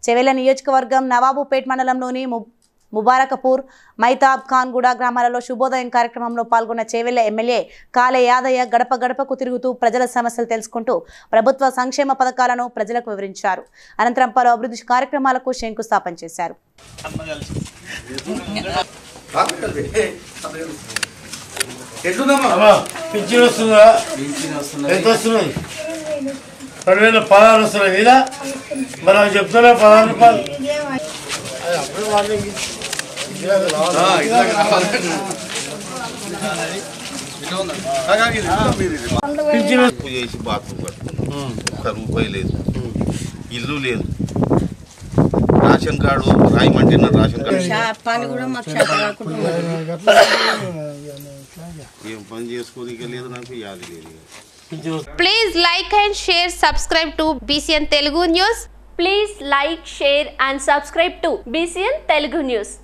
చెవెల నియోజకవర్గం నవాబుపేట్ మండలంలోని ము ముబారకపూర్ మైతాబ్ ఖాన్గూడ గ్రామాలలో శుభోదయం కార్యక్రమంలో పాల్గొన్న చేవెళ్ల ఎమ్మెల్యే కాలే యాదయ్య గడప గడపకు తిరుగుతూ ప్రజల సమస్యలు తెలుసుకుంటూ ప్రభుత్వ సంక్షేమ పథకాలను ప్రజలకు వివరించారు అనంతరం పలు అభివృద్ధి కార్యక్రమాలకు శంకుస్థాపన చేశారు అమ్మా పింఛన్ వస్తుందా ఎంత వస్తున్నాయి రెండు వేల పదహారు వస్తున్నాయి మీద మరి అవి చెప్తున్నా పదహారు రూపాయలు అది అప్పుడే వాళ్ళు పింఛన్ అప్పు చేసి బాత్రూమ్ కట్టుకున్నాం ఒక్క రూపాయి లేదు ఇల్లు లేదు రేషన్ కార్డు రాయమంటే నా రేషన్ కార్డు పని కూడా మాకు చేత కాకుండా ఏం పని చేసుకోనికే లేదు నాకు యాది లేదు పింఛన్ Please like and share, subscribe to BCN Telugu News. Please like, share and subscribe to BCN Telugu News.